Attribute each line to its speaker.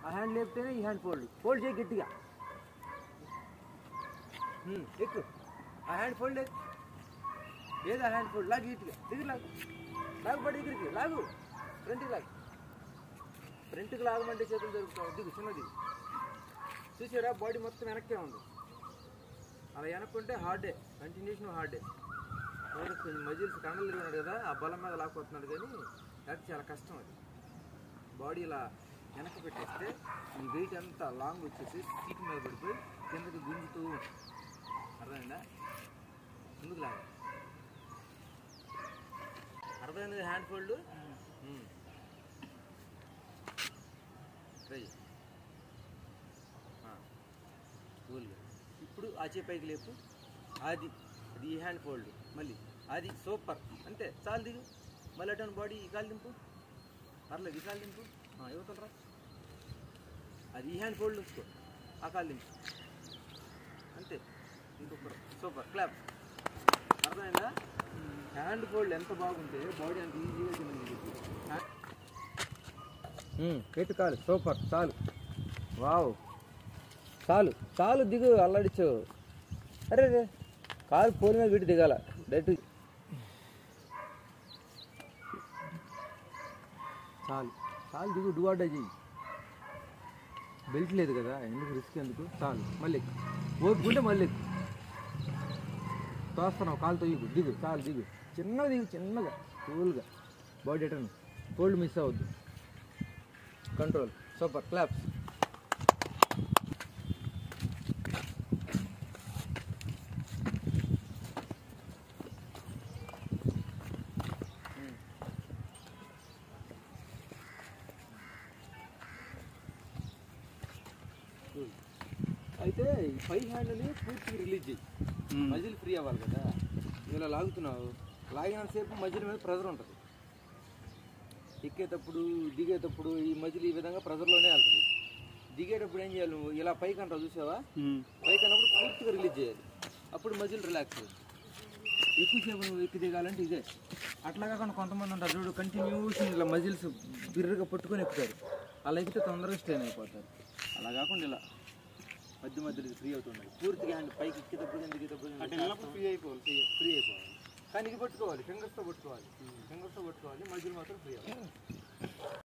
Speaker 1: ఆ హ్యాండ్ లేపితేనే ఈ hand fold fold చేయి గట్టిగా ఉమ్, ఎక్కు ఆ హ్యాండ్ ఫోల్డ్ లేదు ఏది ఆ హ్యాండ్ ఫోల్డ్ లాగు గట్టిగా దిగి లాగు లాగు పడి దగ్గరికి లాగు ఫ్రంట్కి లాగు ఫ్రంట్కి లాగమంటే చేతులు దొరుకుతావు దిగు చిన్న దిగు చూసారా బాడీ మొత్తం వెనక్కే ఉంది అలా వెనక్కుంటే హార్డే కంటిన్యూషన్ హార్డే వాడు కొంచెం మజిల్స్ కండలు తిరిగినాడు కదా ఆ బలం మీద లాక్కొస్తున్నాడు కానీ అది చాలా కష్టం అది బాడీ ఇలా వెనక్కి పెట్టేస్తే ఈ వెయిట్ అంతా లాంగ్ వచ్చేసి సీట్ మీద పడిపోయి కిందకి గుంజుతూ ఉంటుంది. అర్థమైందా ముందుకు లాగా అర్థమైంది హ్యాండ్ ఫోల్డ్ ట్రై కూల్గా ఇప్పుడు ఆ చేయి పైకి లేపు అది అది ఈ హ్యాండ్ ఫోల్డ్ మళ్ళీ అది సూపర్ అంతే చాలు దిగు మళ్ళీ అటు బాడీ ఈ కాలు దింపు పర్లేదు ఈ కాలు దింపు ఇవ్వతలరా అది ఈ హ్యాండ్ ఫోల్డ్ ఉంచుకో ఆ కాలు దింపు అంతే ఇంకొకరు సూపర్ క్లాప్ అర్థమైందా హ్యాండ్ ఫోల్డ్ ఎంత బాగుంటే బాడీ అంత ఈజీగా తిన్నది పెట్టు కాలు సూపర్ చాలు వావ్ చాలు చాలు దిగు అల్లాడిచ్చు అరే రే కాలు పోలి మీద పెట్టి దిగాల డైరెక్ట్ చాలు చాలు దిగు డువాడా చెయ్యి బెల్ట్ లేదు కదా ఎందుకు రిస్క్ ఎందుకు చాలు మళ్ళీ ఓపుకుంటే మళ్ళీ ఎక్కు. తోస్తున్నావు కాలు తొయ్యకు దిగు చాలు దిగు చిన్నగా దిగు చిన్నగా కూల్గా బాడీ ఎటను కోల్డ్ మిస్ అవ్వద్దు కంట్రోల్ సూపర్ క్లాప్స్ అయితే ఈ పై హ్యాండ్ని పూర్తిగా రిలీజ్ చేయి మజిల్ ఫ్రీ అవ్వాలి కదా ఇలా లాగుతున్నావు లాగినంతసేపు మజిల్ మీద ప్రెజర్ ఉంటుంది ఎక్కేటప్పుడు దిగేటప్పుడు ఈ మజిల్ ఈ విధంగా ప్రెజర్లోనే వెళ్తుంది దిగేటప్పుడు ఏం చేయాలి నువ్వు ఇలా పైకి అంటావు చూసావా పైకి అన్నప్పుడు పూర్తిగా రిలీజ్ చేయాలి అప్పుడు మజిల్ రిలాక్స్ అవుతుంది ఎక్కువసేపు నువ్వు ఎక్కి దిగాలంటే ఇదే అట్లా కాకుండా కొంతమంది ఉంటారు చూడు కంటిన్యూషన్ ఇలా మజిల్స్ బిర్రగా పట్టుకొని ఎక్కుతారు అలా ఎక్కితే తొందరగా స్ట్రెయిన్ అయిపోతారు అలా కాకుండా ఇలా మధ్య మధ్యలో ఫ్రీ అవుతుండాలి పూర్తిగా హ్యాండ్ పైకి ఎక్కేటప్పుడు కానీ దిగేటప్పుడు ఫ్రీ అయిపోవాలి ఫ్రీ అయిపోవాలి కానీ ఇది పట్టుకోవాలి ఫింగర్స్తో పట్టుకోవాలి ఫింగర్స్తో పట్టుకోవాలి మధ్యలో మాత్రం ఫ్రీ అవ్వాలి